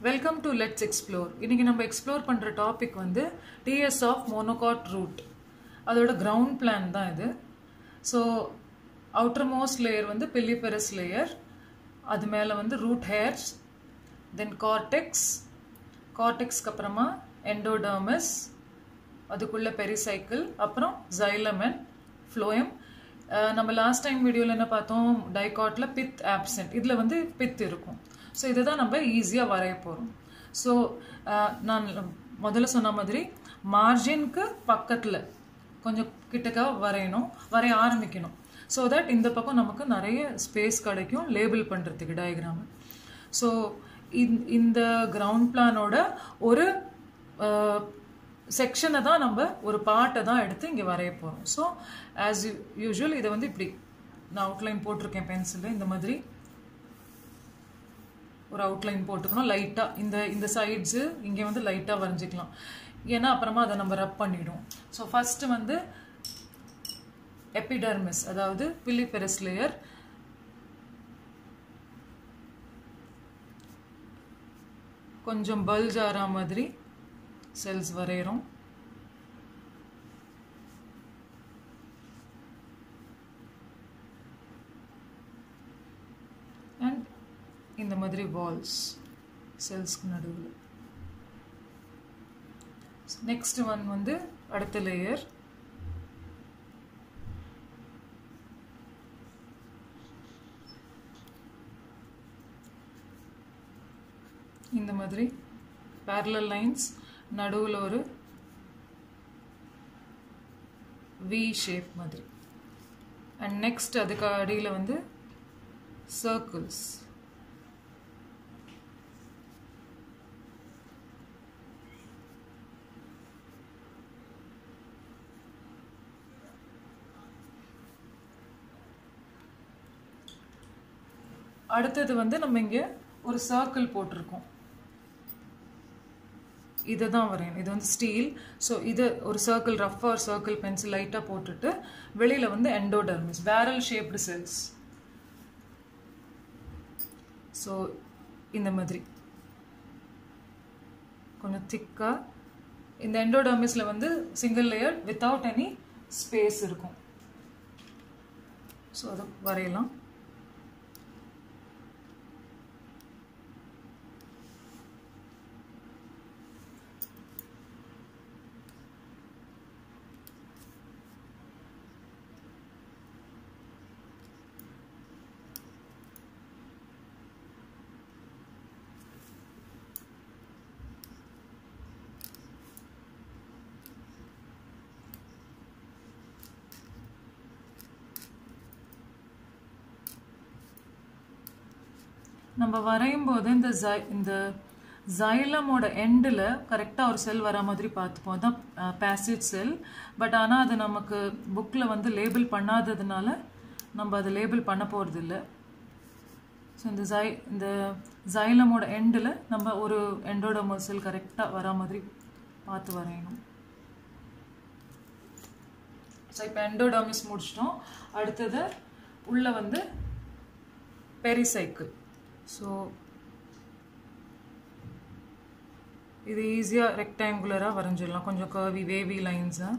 welcome to let's explore இன்னைக்கு நம்ம explore பண்ணுற டாபிக் வந்து டிஎஸ் ஆஃப் மோனோகாட் ரூட் அதோட கிரவுண்ட் பிளான் தான் இது ஸோ அவுட்டர் மோஸ்ட் லேயர் வந்து பில்லிபெரஸ் லேயர் அது மேலே வந்து ரூட் ஹேர்ஸ் தென் கார்டெக்ஸ் கார்டெக்ஸ்க்கு அப்புறமா எண்டோடர்மஸ் அதுக்குள்ள பெரிசைக்கிள் அப்புறம் ஜைலம் அண்ட் ஃப்ளோயம் நம்ம லாஸ்ட் டைம் வீடியோவில் என்ன பார்த்தோம் டைகாட்டில் பித் ஆப்சென்ட் இதில் வந்து பித் இருக்கும் ஸோ இதை தான் நம்ம ஈஸியாக வரைய போகிறோம் ஸோ நான் முதல்ல சொன்ன மாதிரி மார்ஜினுக்கு பக்கத்தில் கொஞ்சம் கிட்டக்க வரையணும் வரைய ஆரம்பிக்கணும் ஸோ தட் இந்த பக்கம் நமக்கு நிறைய ஸ்பேஸ் கிடைக்கும் லேபிள் பண்ணுறதுக்கு டயக்ராம் ஸோ இந்த கிரவுண்ட் பிளானோட ஒரு செக்ஷனை தான் நம்ம ஒரு பார்ட்டை தான் எடுத்து இங்கே வரைய போகிறோம் ஸோ ஆஸ் யூஷுவல் இதை வந்து இப்படி நான் அவுட்லைன் போட்டிருக்கேன் பென்சிலில் இந்த மாதிரி ஒரு அவுட்லைன் போட்டுக்கணும் லைட்டாக இந்த இந்த சைட்ஸு இங்கே வந்து லைட்டாக வரைஞ்சிக்கலாம் ஏன்னா அப்புறமா அதை நம்ம ரப் பண்ணிவிடும் ஸோ ஃபஸ்ட்டு வந்து எபிடர்மிஸ் அதாவது பில்லிபெரஸ் லேயர் கொஞ்சம் பல்ஜ் ஆகிற மாதிரி செல்ஸ் வரைகிறோம் அண்ட் இந்த மாதிரி வால்ஸ் செல்ஸ்க்கு நடுவில் நெக்ஸ்ட் ஒன் வந்து அடுத்த லேயர் இந்த மாதிரி பேரலல் லைன்ஸ் நடுவில் ஒரு வி ஷேப் மாதிரி அண்ட் நெக்ஸ்ட் அதுக்கு அடியில் வந்து சர்க்கிள்ஸ் அடுத்தது வந்து நம்ம இங்கே ஒரு சர்க்கிள் போட்டிருக்கோம் இதை தான் வரையணும் இது வந்து ஸ்டீல் ஸோ இது ஒரு சர்க்கிள் ரஃபாக சர்க்கிள் பென்சில் லைட்டாக போட்டுட்டு வெளியில் வந்து endodermis barrel shaped cells so இந்த மாதிரி கொஞ்சம் திக்காக இந்த எண்டோடர்மிஸில் வந்து single layer without any space இருக்கும் ஸோ அதை வரையலாம் நம்ம வரையும் போது இந்த ஜை இந்த ஜைலமோட எண்டில் கரெக்டாக ஒரு செல் வர மாதிரி பார்த்துப்போம் தான் பேசேஜ் செல் பட் ஆனால் அது நமக்கு புக்கில் வந்து லேபிள் பண்ணாததுனால நம்ம அதை லேபிள் பண்ண போகிறது இல்லை ஸோ இந்த ஜை இந்த ஜைலமோட எண்டில் நம்ம ஒரு எண்டோடமோ செல் கரெக்டாக வர மாதிரி பார்த்து வரையணும் ஸோ இப்போ எண்டோடமிஸ் முடிச்சிட்டோம் அடுத்தது உள்ளே வந்து பெரிசைக்கிள் ஸோ இது ஈஸியாக ரெக்டாங்குலராக வரைஞ்சிடலாம் கொஞ்சம் கர்வி வேவி லைன்ஸாக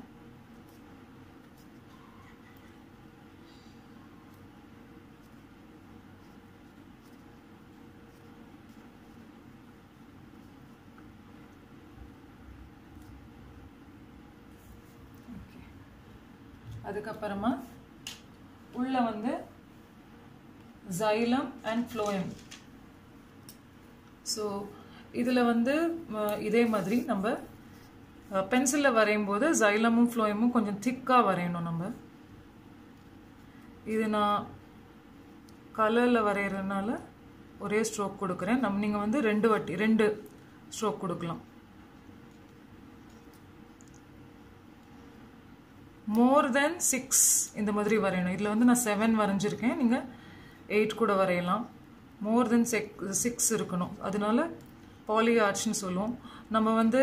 அதுக்கப்புறமா உள்ள வந்து ஜைலம் அண்ட் ஃப்ளோயம் ஸோ இதில் வந்து இதே மாதிரி நம்ம பென்சிலில் வரையும் போது ஜைலமும் ஃப்ளோயமும் கொஞ்சம் திக்காக வரையணும் நம்ம இது நான் கலரில் வரைகிறதுனால ஒரே ஸ்ட்ரோக் கொடுக்குறேன் நம் நீங்கள் வந்து ரெண்டு வாட்டி ரெண்டு ஸ்ட்ரோக் கொடுக்கலாம் மோர் தென் சிக்ஸ் இந்த மாதிரி வரையணும் இதில் வந்து நான் செவன் வரைஞ்சிருக்கேன் நீங்கள் எயிட் கூட வரையலாம் மோர் தென் செக் சிக்ஸ் இருக்கணும் அதனால பாலி ஆர்ட்ஸ்னு சொல்லுவோம் நம்ம வந்து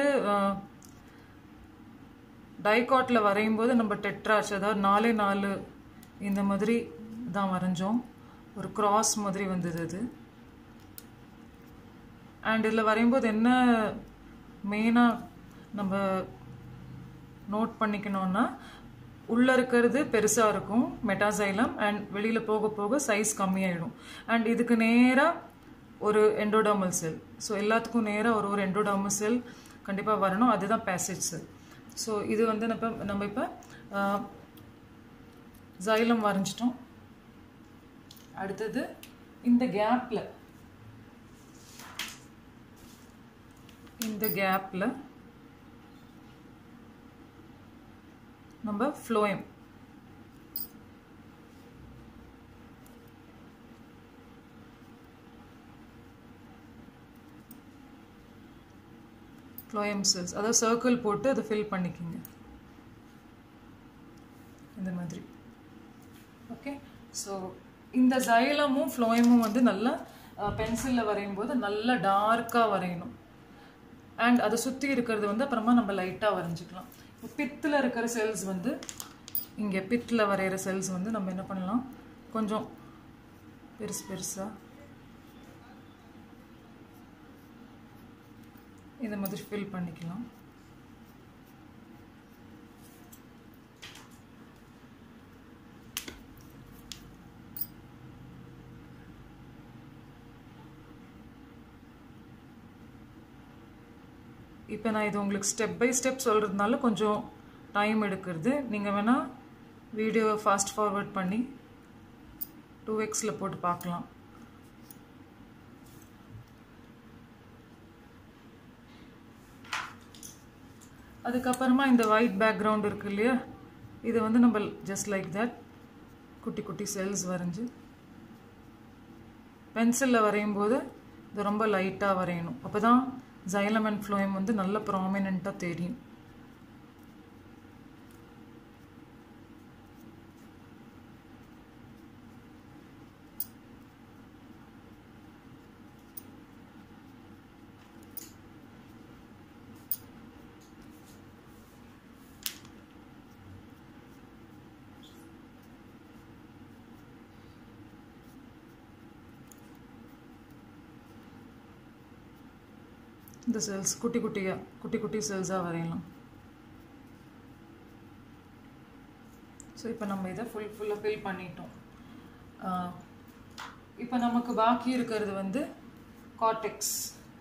டைகாட்டில் வரையும் போது நம்ம டெட்ராச் அதாவது நாலே நாலு இந்த மாதிரி தான் வரைஞ்சோம் ஒரு கிராஸ் மாதிரி வந்தது அது அண்ட் இதில் வரையும்போது என்ன மெயினாக நம்ம நோட் பண்ணிக்கணும்னா உள்ளே இருக்கிறது பெருசாக இருக்கும் மெட்டாசைலம் அண்ட் வெளியில் போக போக சைஸ் கம்மியாயிடும் அண்ட் இதுக்கு நேராக ஒரு எண்டோடாமல் செல் ஸோ எல்லாத்துக்கும் நேராக ஒரு ஒரு எண்டோடாமல் செல் கண்டிப்பாக வரணும் அதுதான் பேசேஜ் செல் ஸோ இது வந்து நம்ம நம்ம இப்போ ஜைலம் வரைஞ்சிட்டோம் அடுத்தது இந்த கேப்பில் இந்த கேப்பில் நம்ம ஃப்ளோயம் ஃப்ளோயம் செல்ஸ் அதாவது சர்க்கிள் போட்டு அதை ஃபில் பண்ணிக்கோங்க இந்த மாதிரி ஓகே ஸோ இந்த ஜைலமும் ஃப்ளோயமும் வந்து நல்லா பென்சிலில் வரையும் போது நல்லா டார்க்காக வரையணும் அண்ட் அதை சுற்றி இருக்கிறது வந்து அப்புறமா நம்ம லைட்டாக வரைஞ்சிக்கலாம் இப்போ பித்தில் இருக்கிற செல்ஸ் வந்து இங்கே பித்தில் வரைகிற செல்ஸ் வந்து நம்ம என்ன பண்ணலாம் கொஞ்சம் பெருசு பெருசாக இந்த மாதிரி ஃபில் பண்ணிக்கலாம் இப்போ நான் இது உங்களுக்கு ஸ்டெப் பை ஸ்டெப் சொல்கிறதுனால கொஞ்சம் டைம் எடுக்கிறது நீங்கள் வேணால் வீடியோவை ஃபாஸ்ட் ஃபார்வர்ட் பண்ணி டூ எக்ஸில் போட்டு பார்க்கலாம் அதுக்கப்புறமா இந்த ஒயிட் பேக்ரவுண்ட் இருக்கு இல்லையா இது வந்து நம்ம ஜஸ்ட் லைக் தட் குட்டி குட்டி செல்ஸ் வரைஞ்சி பென்சிலில் வரையும் போது இது ரொம்ப லைட்டாக வரையணும் அப்போ தான் ஜைலம் அண்ட் ஃப்ளோயம் வந்து நல்ல ப்ராமினெண்ட்டாக தெரியும் இந்த செல்ஸ் குட்டி குட்டியாக குட்டி குட்டி செல்ஸாக வரையலாம் ஸோ இப்போ நம்ம இதை ஃபுல் ஃபுல்லாக ஃபில் பண்ணிட்டோம் இப்போ நமக்கு பாக்கி இருக்கிறது வந்து கார்டெக்ஸ்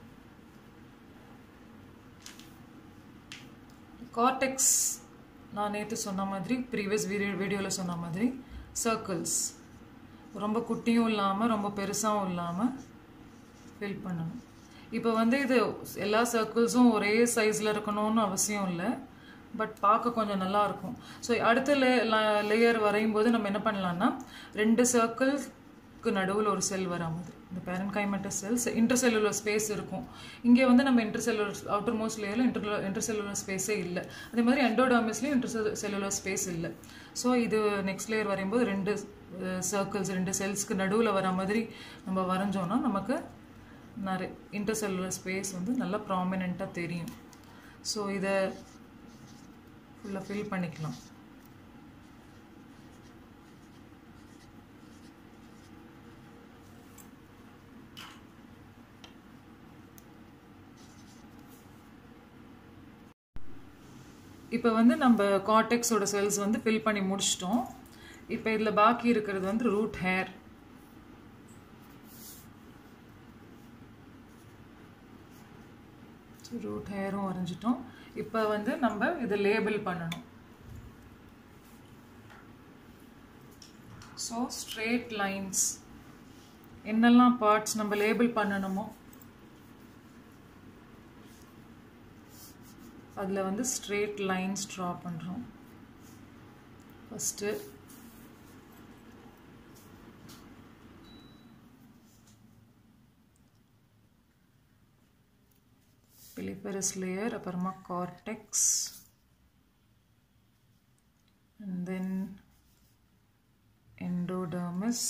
கார்டெக்ஸ் நான் நேற்று சொன்ன மாதிரி ப்ரீவியஸ் வீடியோ வீடியோவில் சொன்ன மாதிரி சர்க்கிள்ஸ் ரொம்ப குட்டியும் இல்லாமல் ரொம்ப பெருசாகவும் இல்லாமல் ஃபில் பண்ணணும் இப்போ வந்து இது எல்லா சர்க்கிள்ஸும் ஒரே சைஸில் இருக்கணும்னு அவசியம் இல்லை பட் பார்க்க கொஞ்சம் நல்லா இருக்கும் ஸோ அடுத்த லே லேயர் வரையும் போது நம்ம என்ன பண்ணலாம்னா ரெண்டு சர்க்கிள்க்கு நடுவில் ஒரு செல் வரா மாதிரி இந்த பேரன் கைமெட்டஸ் செல்ஸ் இன்டர்செல்லுலர் ஸ்பேஸ் இருக்கும் இங்கே வந்து நம்ம இன்டர்செல்லுலர் அவுட்டர் மோஸ்ட் லேயரில் இன்டர் இன்டர்செல்லுலர் ஸ்பேஸே இல்லை அதே மாதிரி எண்டோடாமிஸ்லேயும் இன்டர் செல்லுலர் ஸ்பேஸ் இல்லை ஸோ இது நெக்ஸ்ட் லேயர் வரையும்போது ரெண்டு சர்க்கிள்ஸ் ரெண்டு செல்ஸ்க்கு நடுவில் வர மாதிரி நம்ம வரைஞ்சோன்னா நமக்கு நிறைய இன்டர்செல்லுலர் ஸ்பேஸ் வந்து நல்லா ப்ராமினெண்ட்டாக தெரியும் ஸோ இதை ஃபுல்லாக ஃபில் பண்ணிக்கலாம் இப்போ வந்து நம்ம காட்டெக்ஸோட செல்ஸ் வந்து ஃபில் பண்ணி முடிச்சிட்டோம் இப்போ இதில் பாக்கி இருக்கிறது வந்து ரூட் ஹேர் ரூட் ஹேரும் வரைஞ்சிட்டோம் இப்போ வந்து நம்ம இதை லேபிள் பண்ணணும் ஸோ ஸ்ட்ரெயிட் லைன்ஸ் என்னெல்லாம் பார்ட்ஸ் நம்ம லேபிள் பண்ணணுமோ அதில் வந்து ஸ்ட்ரெயிட் லைன்ஸ் ட்ரா பண்ணுறோம் ஃபஸ்ட்டு piliferous layer அப்புறமா cortex and then endodermis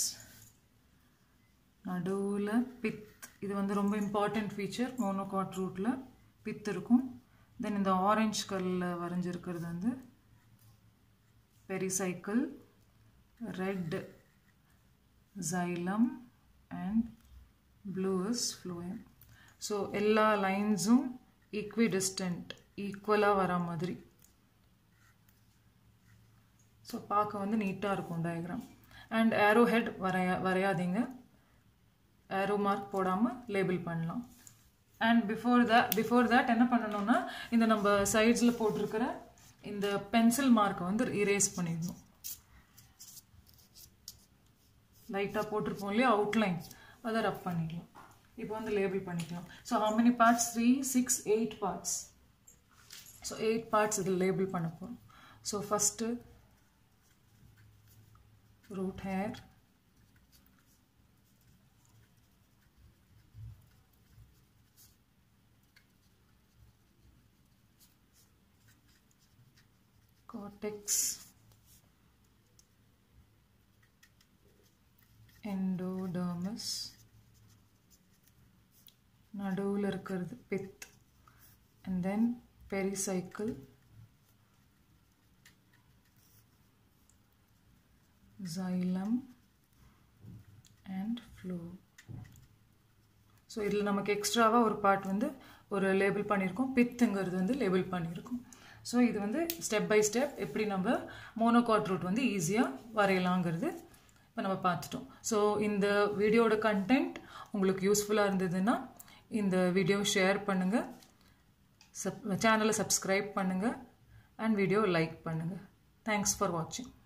நடுவில் பித் இது வந்து ரொம்ப இம்பார்ட்டண்ட் ஃபீச்சர் மோனோகாட் ரூட்டில் பித் இருக்கும் தென் இந்த ஆரஞ்ச் கல்லில் வரைஞ்சிருக்கிறது வந்து pericycle red xylem and blue is phloem so எல்லா லைன்ஸும் ஈக்வி டிஸ்டன்ட் ஈக்குவலாக வர மாதிரி ஸோ பார்க்க வந்து நீட்டாக இருக்கும் டயக்ராம் அண்ட் ஏரோ ஹெட் வரைய வரையாதீங்க ஏரோ மார்க் போடாமல் லேபிள் பண்ணலாம் and before the before that என்ன பண்ணணும்னா இந்த நம்ம சைட்ஸில் போட்டிருக்கிற இந்த பென்சில் மார்க்கை வந்து இரேஸ் பண்ணிடணும் லைட்டாக போட்டிருப்போம் இல்லையா அவுட்லைன் அதை ரப் பண்ணிக்கலாம் இப்போ வந்து லேபிள் பண்ணிக்கலாம் so how many parts three six eight parts so eight parts இதில் லேபிள் பண்ண போகிறோம் so first root hair cortex endodermis நடுவில் இருக்கிறது pith and then pericycle xylem and flow so இதில் நமக்கு எக்ஸ்ட்ராவாக ஒரு பார்ட் வந்து ஒரு லேபிள் பண்ணியிருக்கோம் பித்துங்கிறது வந்து லேபிள் பண்ணியிருக்கோம் ஸோ இது வந்து ஸ்டெப் பை ஸ்டெப் எப்படி நம்ம மோனோகாட் ரூட் வந்து ஈஸியாக வரையலாங்கிறது இப்போ நம்ம பார்த்துட்டோம் ஸோ இந்த வீடியோட கண்டென்ட் உங்களுக்கு யூஸ்ஃபுல்லாக இருந்ததுன்னா இந்த வீடியோ ஷேர் பண்ணுங்கள் சப் சேனலை சப்ஸ்கிரைப் பண்ணுங்கள் அண்ட் வீடியோ லைக் பண்ணுங்கள் தேங்க்ஸ் ஃபார் வாட்சிங்